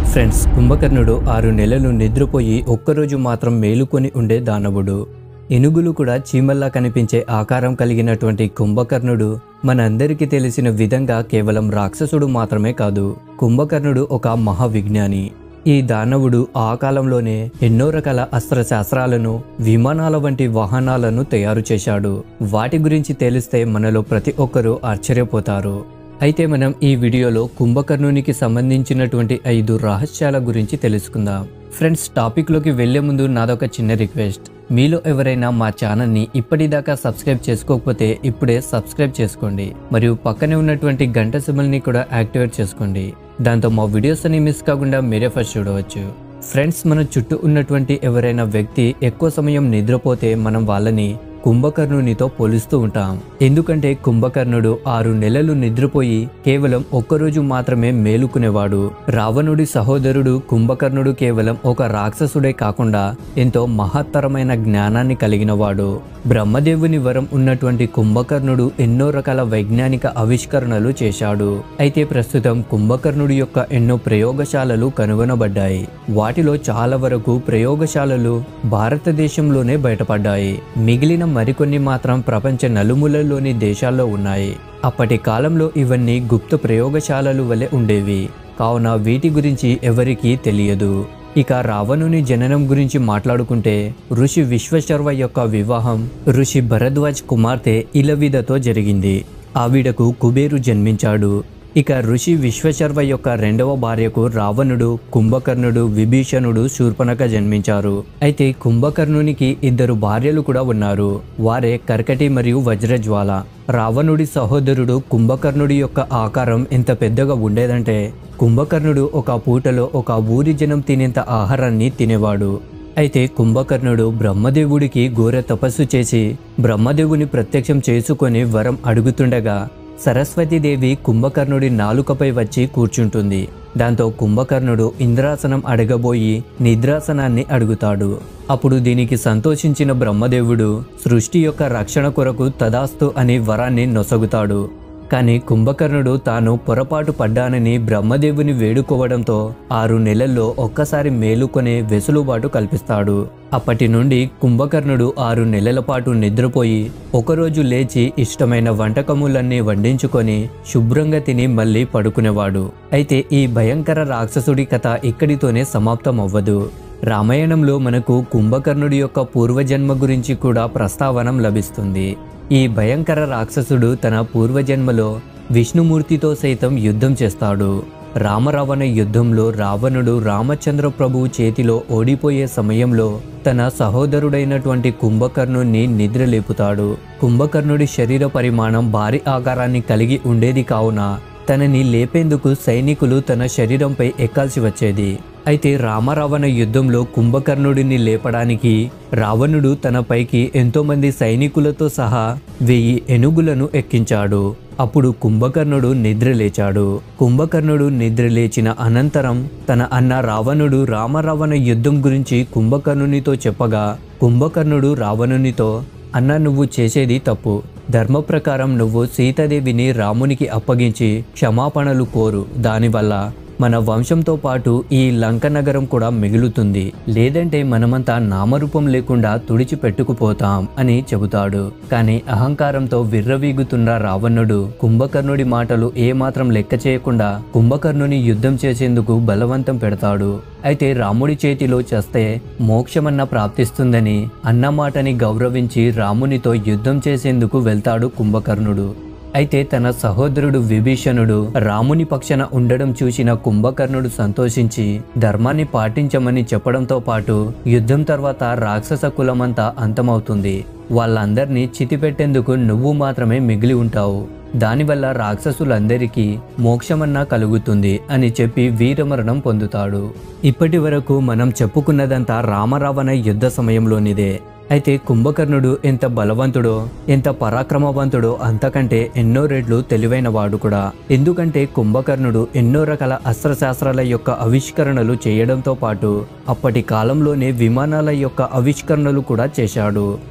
friends కుంభకర్ణుడు ఆరు నెలలు నిద్రపోయి ఒక్కరోజు మాత్రం మేలుకొని ఉండే దానవుడు ఎనుగులు కూడా చీమల్లా కనిపించే ఆకారం కలిగినటువంటి కుంభకర్ణుడు మనందరికీ తెలిసిన విధంగా కేవలం రాక్షసుడు మాత్రమే కాదు కుంభకర్ణుడు ఒక మహావిజ్ఞాని ఈ దానవుడు ఆ కాలంలోనే ఎన్నో రకాల అస్త్రశాస్త్రాలను విమానాల వంటి వాహనాలను తయారు చేశాడు వాటి గురించి తెలిస్తే మనలో ప్రతి ఒక్కరూ ఆశ్చర్యపోతారు అయితే మనం ఈ వీడియోలో కుంభకర్ణునికి సంబంధించినటువంటి ఐదు రహస్యాల గురించి తెలుసుకుందాం ఫ్రెండ్స్ టాపిక్లోకి వెళ్లే ముందు నాదొక చిన్న రిక్వెస్ట్ మీలో ఎవరైనా మా ఛానల్ని ఇప్పటిదాకా సబ్స్క్రైబ్ చేసుకోకపోతే ఇప్పుడే సబ్స్క్రైబ్ చేసుకోండి మరియు పక్కనే ఉన్నటువంటి గంట సింబల్ని కూడా యాక్టివేట్ చేసుకోండి దాంతో మా వీడియోస్ అని మిస్ కాకుండా మీరే ఫస్ట్ చూడవచ్చు ఫ్రెండ్స్ మన చుట్టూ ఉన్నటువంటి ఎవరైనా వ్యక్తి ఎక్కువ సమయం నిద్రపోతే మనం వాళ్ళని కుంభకర్ణునితో పోలుస్తూ ఉంటాం ఎందుకంటే కుంభకర్ణుడు ఆరు నెలలు నిద్రపోయి కేవలం ఒక్కరోజు మాత్రమే మేలుకునేవాడు రావణుడి సహోదరుడు కుంభకర్ణుడు కేవలం ఒక రాక్షసుడే కాకుండా ఎంతో మహత్తరమైన జ్ఞానాన్ని కలిగినవాడు బ్రహ్మదేవుని వరం ఉన్నటువంటి కుంభకర్ణుడు ఎన్నో రకాల వైజ్ఞానిక ఆవిష్కరణలు చేశాడు అయితే ప్రస్తుతం కుంభకర్ణుడి యొక్క ఎన్నో ప్రయోగశాలలు కనుగొనబడ్డాయి వాటిలో చాలా వరకు ప్రయోగశాలలు భారతదేశంలోనే బయటపడ్డాయి మిగిలిన మరికొన్ని మాత్రం ప్రపంచ నలుమూలల్లోని దేశాల్లో ఉన్నాయి అప్పటి కాలంలో ఇవన్నీ గుప్త ప్రయోగశాలలు వలె ఉండేవి కావున వీటి గురించి ఎవరికీ తెలియదు ఇక రావణుని జననం గురించి మాట్లాడుకుంటే ఋషి విశ్వశర్వ యొక్క వివాహం ఋషి భరద్వాజ్ కుమార్తె ఇలవిదతో జరిగింది ఆవిడకు కుబేరు జన్మించాడు ఇక ఋషి విశ్వశర్వ యొక్క రెండవ భార్యకు రావణుడు కుంభకర్ణుడు విభీషణుడు శూర్పణక జన్మించారు అయితే కుంభకర్ణునికి ఇద్దరు భార్యలు కూడా ఉన్నారు వారే కర్కటి మరియు వజ్రజ్వాల రావణుడి సహోదరుడు కుంభకర్ణుడి యొక్క ఆకారం ఎంత పెద్దగా ఉండేదంటే కుంభకర్ణుడు ఒక పూటలో ఒక ఊరి జనం తినేంత ఆహారాన్ని తినేవాడు అయితే కుంభకర్ణుడు బ్రహ్మదేవుడికి ఘోర తపస్సు చేసి బ్రహ్మదేవుని ప్రత్యక్షం చేసుకొని వరం అడుగుతుండగా సరస్వతీదేవి కుంభకర్ణుడి నాలుకపై వచ్చి కూర్చుంటుంది దాంతో కుంభకర్ణుడు ఇంద్రాసనం అడగబోయి నిద్రాసనాన్ని అడుగుతాడు అప్పుడు దీనికి సంతోషించిన బ్రహ్మదేవుడు సృష్టి యొక్క రక్షణ కొరకు తదాస్తు అని వరాన్ని నొసగుతాడు కానీ కుంభకర్ణుడు తాను పొరపాటు పడ్డానని బ్రహ్మదేవుని వేడుకోవడంతో ఆరు నెలల్లో ఒక్కసారి మేలుకొనే వెసులుబాటు కల్పిస్తాడు అప్పటి నుండి కుంభకర్ణుడు ఆరు నెలల పాటు నిద్రపోయి ఒకరోజు లేచి ఇష్టమైన వంటకములన్నీ వండించుకొని శుభ్రంగా తిని మళ్ళీ పడుకునేవాడు అయితే ఈ భయంకర రాక్షసుడి కథ ఇక్కడితోనే సమాప్తం అవ్వదు రామాయణంలో మనకు కుంభకర్ణుడి యొక్క పూర్వజన్మ గురించి కూడా ప్రస్తావనం లభిస్తుంది ఈ భయంకర రాక్షసుడు తన పూర్వజన్మలో విష్ణుమూర్తితో సైతం యుద్ధం చేస్తాడు రామరావణ యుద్ధంలో రావణుడు రామచంద్ర ప్రభువు చేతిలో ఓడిపోయే సమయంలో తన సహోదరుడైనటువంటి కుంభకర్ణుణ్ణి నిద్రలేపుతాడు కుంభకర్ణుడి శరీర పరిమాణం భారీ ఆకారాన్ని కలిగి ఉండేది కావున తనని లేపేందుకు సైనికులు తన శరీరంపై ఎక్కాల్సి వచ్చేది అయితే రామరావణ యుద్ధంలో కుంభకర్ణుడిని లేపడానికి రావణుడు తన పైకి ఎంతోమంది సైనికులతో సహా వెయ్యి ఎనుగులను ఎక్కించాడు అప్పుడు కుంభకర్ణుడు నిద్రలేచాడు కుంభకర్ణుడు నిద్రలేచిన అనంతరం తన అన్న రావణుడు రామరావణ యుద్ధం గురించి కుంభకర్ణునితో చెప్పగా కుంభకర్ణుడు రావణునితో అన్న నువ్వు చేసేది తప్పు ధర్మ ప్రకారం నువ్వు సీతాదేవిని రామునికి అప్పగించి క్షమాపణలు కోరు దానివల్ల మన వంశంతో పాటు ఈ లంక నగరం కూడా మిగులుతుంది లేదంటే మనమంతా నామరూపం లేకుండా తుడిచి పెట్టుకుపోతాం అని చెబుతాడు కానీ అహంకారంతో విర్రవీగుతున్న రావణుడు కుంభకర్ణుడి మాటలు ఏమాత్రం లెక్క చేయకుండా కుంభకర్ణుని యుద్ధం చేసేందుకు బలవంతం పెడతాడు అయితే రాముడి చేతిలో చేస్తే మోక్షమన్న ప్రాప్తిస్తుందని అన్న మాటని గౌరవించి రామునితో యుద్ధం చేసేందుకు వెళ్తాడు కుంభకర్ణుడు అయితే తన సహోదరుడు విభీషణుడు రాముని పక్షాన ఉండడం చూసిన కుంభకర్ణుడు సంతోషించి ధర్మాన్ని పాటించమని చెప్పడంతో పాటు యుద్ధం తర్వాత రాక్షస కులమంతా అంతమవుతుంది వాళ్ళందరినీ చితిపెట్టేందుకు నువ్వు మాత్రమే మిగిలి ఉంటావు దానివల్ల రాక్షసులందరికీ మోక్షమన్నా కలుగుతుంది అని చెప్పి వీరమరణం పొందుతాడు ఇప్పటి వరకు మనం చెప్పుకున్నదంతా రామరావణ యుద్ధ సమయంలోనిదే అయితే కుంభకర్ణుడు ఎంత బలవంతుడో ఎంత పరాక్రమవంతుడో అంతకంటే ఎన్నో రెట్లు తెలివైన వాడు కూడా ఎందుకంటే కుంభకర్ణుడు ఎన్నో రకాల అస్త్రశాస్త్రాల యొక్క ఆవిష్కరణలు చేయడంతో పాటు అప్పటి కాలంలోనే విమానాల యొక్క ఆవిష్కరణలు కూడా చేశాడు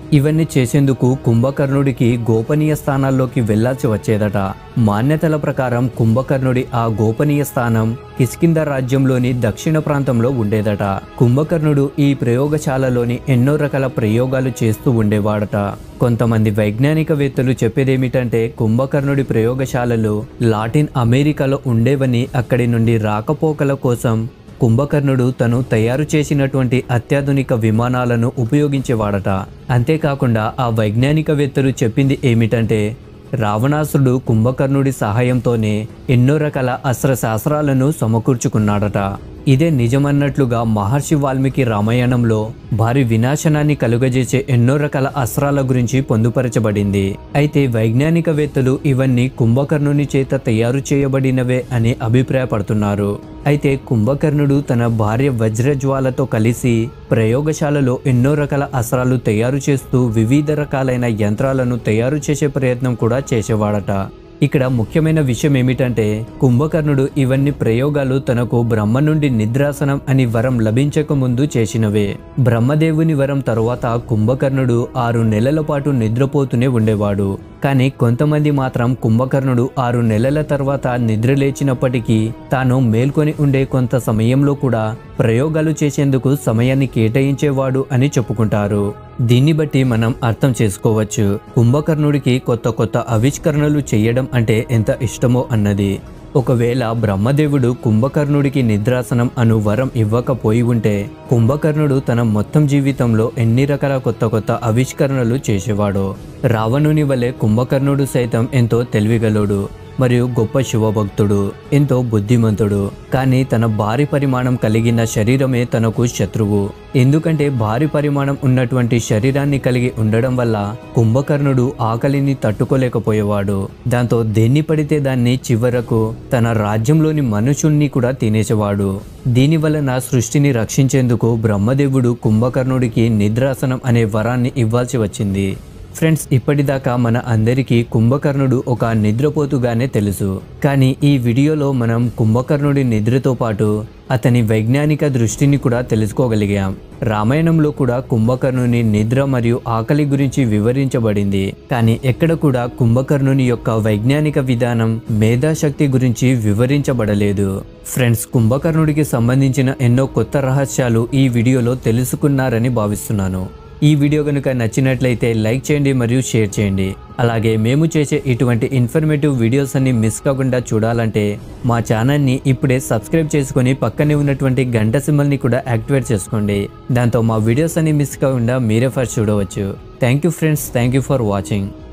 ఇవన్నీ చేసేందుకు కుంభకర్ణుడికి గోపనీయ స్థానాల్లోకి వెళ్లాల్సి వచ్చేదట మాన్యతల ప్రకారం కుంభకర్ణుడి ఆ గోపనీయ స్థానం కిష్కింద రాజ్యంలోని దక్షిణ ప్రాంతంలో ఉండేదట కుంభకర్ణుడు ఈ ప్రయోగశాలలోని ఎన్నో రకాల ప్రయోగాలు చేస్తూ ఉండేవాడట కొంతమంది వైజ్ఞానికవేత్తలు చెప్పేదేమిటంటే కుంభకర్ణుడి ప్రయోగశాలలు లాటిన్ అమెరికాలో ఉండేవని అక్కడి నుండి రాకపోకల కోసం కుంభకర్ణుడు తను తయారు చేసినటువంటి అత్యాధునిక విమానాలను ఉపయోగించేవాడట అంతేకాకుండా ఆ వైజ్ఞానికవేత్తలు చెప్పింది ఏమిటంటే రావణాసుడు కుంభకర్ణుడి సహాయంతోనే ఎన్నో రకాల అస్త్రశాస్త్రాలను సమకూర్చుకున్నాడట ఇదే నిజమన్నట్లుగా మహర్షి వాల్మీకి రామాయణంలో భారీ వినాశనాన్ని కలుగజేసే ఎన్నో రకాల అస్త్రాల గురించి పొందుపరచబడింది అయితే వైజ్ఞానికవేత్తలు ఇవన్నీ కుంభకర్ణుని చేత తయారు చేయబడినవే అని అభిప్రాయపడుతున్నారు అయితే కుంభకర్ణుడు తన భార్య వజ్రజ్వాలతో కలిసి ప్రయోగశాలలో ఎన్నో రకాల అస్త్రాలు తయారు చేస్తూ వివిధ రకాలైన యంత్రాలను తయారు చేసే ప్రయత్నం కూడా చేసేవాడట ఇక్కడ ముఖ్యమైన విషయం ఏమిటంటే కుంభకర్ణుడు ఇవన్నీ ప్రయోగాలు తనకు బ్రహ్మ నుండి నిద్రాసనం అని వరం లభించక ముందు చేసినవే బ్రహ్మదేవుని వరం తరువాత కుంభకర్ణుడు ఆరు నెలల పాటు నిద్రపోతూనే ఉండేవాడు కానీ కొంతమంది మాత్రం కుంభకర్ణుడు ఆరు నెలల తర్వాత నిద్ర లేచినప్పటికీ తాను మేల్కొని ఉండే కొంత సమయంలో కూడా ప్రయోగాలు చేసేందుకు సమయాన్ని కేటాయించేవాడు అని చెప్పుకుంటారు దీన్ని బట్టి మనం అర్థం చేసుకోవచ్చు కుంభకర్ణుడికి కొత్త కొత్త ఆవిష్కరణలు చేయడం అంటే ఎంత ఇష్టమో అన్నది ఒకవేళ బ్రహ్మదేవుడు కుంభకర్ణుడికి నిద్రాసనం అను వరం ఇవ్వకపోయి ఉంటే కుంభకర్ణుడు తన మొత్తం జీవితంలో ఎన్ని రకాల కొత్త కొత్త ఆవిష్కరణలు చేసేవాడో రావణుని వలె కుంభకర్ణుడు సైతం ఎంతో తెలివిగలడు మరియు గొప్ప శివభక్తుడు ఎంతో బుద్ధిమంతుడు కానీ తన భారీ పరిమాణం కలిగిన శరీరమే తనకు శత్రువు ఎందుకంటే భారీ పరిమాణం ఉన్నటువంటి శరీరాన్ని కలిగి ఉండడం వల్ల కుంభకర్ణుడు ఆకలిని తట్టుకోలేకపోయేవాడు దాంతో దేన్ని పడితే దాన్ని చివరకు తన రాజ్యంలోని మనుషుల్ని కూడా తినేసేవాడు దీని వలన సృష్టిని రక్షించేందుకు బ్రహ్మదేవుడు కుంభకర్ణుడికి నిద్రాసనం అనే వరాన్ని ఇవ్వాల్సి వచ్చింది ఫ్రెండ్స్ ఇప్పటిదాకా మన అందరికీ కుంభకర్ణుడు ఒక నిద్రపోతుగానే తెలుసు కానీ ఈ వీడియోలో మనం కుంభకర్ణుడి నిద్రతో పాటు అతని వైజ్ఞానిక దృష్టిని కూడా తెలుసుకోగలిగాం రామాయణంలో కూడా కుంభకర్ణుని నిద్ర మరియు ఆకలి గురించి వివరించబడింది కానీ ఎక్కడ కూడా కుంభకర్ణుని యొక్క వైజ్ఞానిక విధానం మేధాశక్తి గురించి వివరించబడలేదు ఫ్రెండ్స్ కుంభకర్ణుడికి సంబంధించిన ఎన్నో కొత్త రహస్యాలు ఈ వీడియోలో తెలుసుకున్నారని భావిస్తున్నాను ఈ వీడియో కనుక నచ్చినట్లయితే లైక్ చేయండి మరియు షేర్ చేయండి అలాగే మేము చేసే ఇటువంటి ఇన్ఫర్మేటివ్ వీడియోస్ అన్ని మిస్ కాకుండా చూడాలంటే మా ఛానల్ని ఇప్పుడే సబ్స్క్రైబ్ చేసుకొని పక్కనే ఉన్నటువంటి గంట సింబల్ని కూడా యాక్టివేట్ చేసుకోండి దాంతో మా వీడియోస్ అన్ని మిస్ కాకుండా మీరే ఫస్ట్ చూడవచ్చు thank you friends thank you for watching